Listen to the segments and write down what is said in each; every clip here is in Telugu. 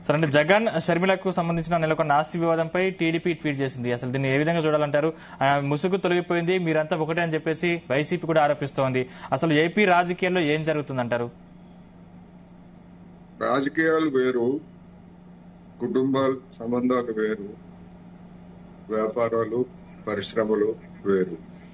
సరే అంటే జగన్ షర్మిలకు సంబంధించిన నెలకొన్న ఆస్తి వివాదంపై టీడీపీ ట్వీట్ చేసింది అసలు దీన్ని ఏ విధంగా చూడాలంటారు ఆ, ముసుగు తొలగిపోయింది మీరంతా ఒకటే అని చెప్పేసి వైసీపీ కూడా ఆరోపిస్తోంది అసలు ఏపీ రాజకీయాల్లో ఏం జరుగుతుందంటారు రాజకీయాలు వేరు కుటుంబాలు సంబంధాలు వేరు వ్యాపారాలు పరిశ్రమలు వేరు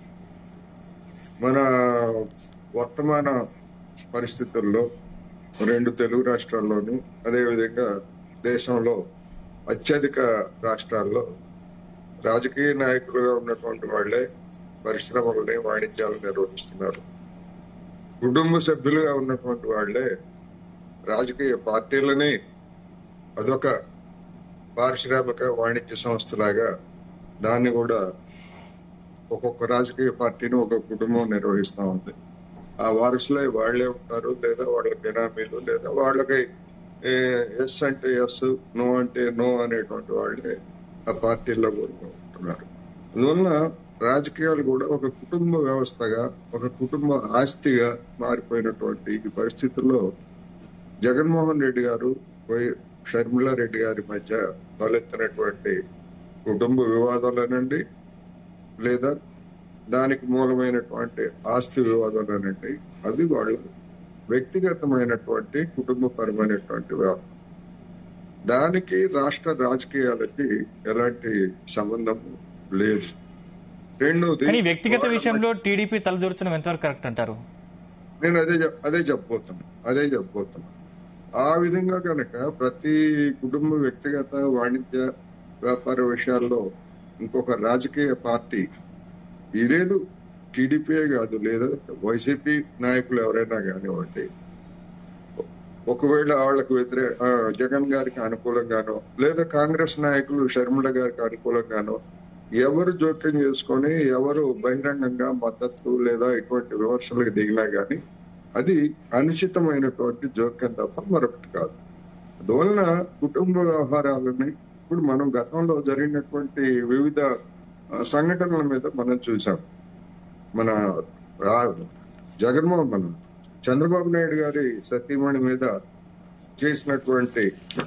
మన వర్తమాన పరిస్థితుల్లో రెండు తెలుగు రాష్ట్రాల్లోనూ అదేవిధంగా దేశంలో అత్యధిక రాష్ట్రాల్లో రాజకీయ నాయకులుగా ఉన్నటువంటి వాళ్ళే పరిశ్రమలని వాణిజ్యాలు నిర్వహిస్తున్నారు కుటుంబ సభ్యులుగా ఉన్నటువంటి వాళ్ళే రాజకీయ పార్టీలని అదొక పారిశ్రామిక వాణిజ్య సంస్థలాగా దాన్ని కూడా ఒక్కొక్క రాజకీయ పార్టీని ఒక కుటుంబం నిర్వహిస్తూ ఉంది ఆ వారసులే వాళ్లే ఉంటారు లేదా వాళ్ళ బినామీలు లేదా వాళ్ళకి ఎస్ అంటే ఎస్ నో అంటే నో అనేటువంటి వాళ్ళే ఆ పార్టీల్లో కూడా ఉంటున్నారు అందువల్ల రాజకీయాలు కూడా ఒక కుటుంబ వ్యవస్థగా ఒక కుటుంబ ఆస్తిగా మారిపోయినటువంటి ఈ పరిస్థితుల్లో జగన్మోహన్ రెడ్డి గారు వై షర్మిలా రెడ్డి గారి మధ్య తలెత్తినటువంటి కుటుంబ వివాదాలనండి లేదా దానికి మూలమైనటువంటి ఆస్తి వివాదాలనండి అవి వాళ్ళు వ్యక్తిగతమైనటువంటి కుటుంబపరమైనటువంటి వ్యవహారం దానికి రాష్ట్ర రాజకీయాలకి ఎలాంటి సంబంధం లేదు రెండోది కానీ వ్యక్తిగత వాళ్ళ విషయంలో టీడీపీ తలదూర్చడం ఎంతవరకు కరెక్ట్ అంటారు నేను అదే చెప్- అదే చెప్పబోతున్నా అదే చెప్పబోతున్నా ఆ విధంగా కనుక ప్రతి కుటుంబ వ్యక్తిగత వాణిజ్య వ్యాపార విషయాల్లో ఇంకొక రాజకీయ పార్టీ ఈ లేదు టీడీపీ కాదు లేదా వైసీపీ నాయకులు ఎవరైనా కానివ్వండి ఒకవేళ వాళ్ళకు వ్యతిరేక ఆ, జగన్ గారికి అనుకూలంగానో లేదా కాంగ్రెస్ నాయకులు షర్మిల గారికి అనుకూలంగానో ఎవరు జోక్యం చేసుకొని ఎవరు బహిరంగంగా మద్దతు లేదా ఇటువంటి విమర్శలకు దిగినా గాని అది అనుచితమైనటువంటి జోక్యం తప్ప మరొకటి కాదు అందువలన కుటుంబ వ్యవహారాలని ఇప్పుడు మనం గతంలో జరిగినటువంటి వివిధ ఆ, సంఘటనల మీద మనం చూసాం మన రా- జగన్మోహన్ మన చంద్రబాబు నాయుడు గారి సతీమణి మీద చేసినటువంటి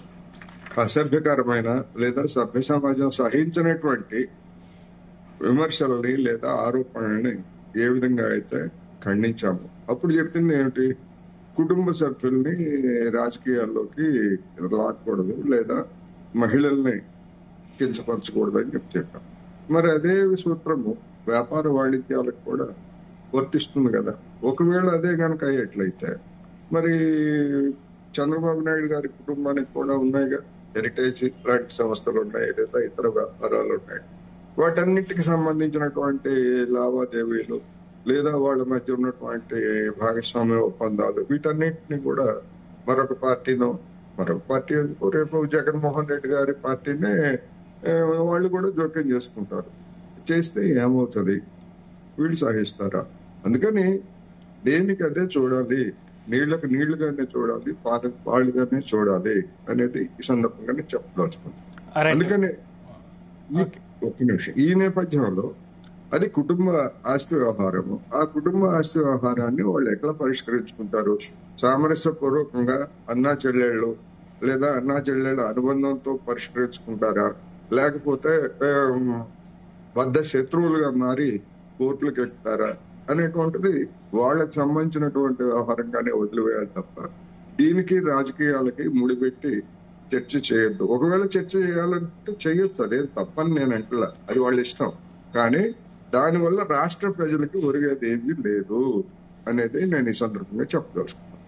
అసభ్యకరమైన లేదా సభ్య సమాజం సహించినటువంటి విమర్శలని లేదా ఆరోపణలని ఏ విధంగా అయితే ఖండించాము అప్పుడు చెప్పింది ఏమిటి కుటుంబ సభ్యుల్ని రాజకీయాల్లోకి లాక్కూడదు లేదా మహిళల్ని కించపరచకూడదు అని చెప్పి చెప్పాం మరి అదే సూత్రము వ్యాపార వాణిజ్యాలకు కూడా వర్తిస్తుంది కదా ఒకవేళ అదే కనుక అయ్యేట్లయితే మరి చంద్రబాబు నాయుడు గారి కుటుంబానికి కూడా ఉన్నాయిగా హెరిటేజ్ లాంటి సంస్థలు ఉన్నాయి లేదా ఇతర వ్యాపారాలు ఉన్నాయి వాటన్నిటికి సంబంధించినటువంటి లావాదేవీలు లేదా వాళ్ళ మధ్య ఉన్నటువంటి భాగస్వామ్య ఒప్పందాలు వీటన్నిటిని కూడా మరొక పార్టీనో మరొక పార్టీ ఎందుకు రేపు జగన్మోహన్ రెడ్డి గారి పార్టీనే ఆ, వాళ్ళు కూడా జోక్యం చేసుకుంటారు చేస్తే ఏమవుతుంది వీళ్ళు సహిస్తారా అందుకని దేనికి అదే చూడాలి నీళ్లకు నీళ్లుగానే చూడాలి పాలకు పాలుగానే చూడాలి అనేది ఈ సందర్భంగా నేను చెప్పదలుచుకున్నాను Alright. అందుకని ఈ- ఒక్క నిమిషం ఈ నేపథ్యంలో అది కుటుంబ ఆస్తి వ్యవహారము ఆ కుటుంబ ఆస్తి వ్యవహారాన్ని వాళ్ళు ఎట్లా పరిష్కరించుకుంటారు సామరస్యపూర్వకంగా అన్నా చెల్లెళ్ళు లేదా అన్నా చెల్లెళ్ళ అనుబంధంతో పరిష్కరించుకుంటారా లేకపోతే ఆమ్, వద్ద శత్రువులుగా మారి కోర్టులకు ఎక్కుతారా అనేటువంటిది వాళ్ళకి సంబంధించినటువంటి వ్యవహారంగానే వదిలివేయాలి తప్ప దీనికి రాజకీయాలకి ముడిపెట్టి చర్చ చేయొద్దు ఒకవేళ చర్చ చేయాలంటే చేయొచ్చు అదే తప్పని నేను అంటలా అది వాళ్ళ ఇష్టం కానీ దానివల్ల రాష్ట్ర ప్రజలకి ఒరిగేది ఏమీ లేదు అనేది నేను ఈ సందర్భంగా చెప్పదలుచుకున్నాను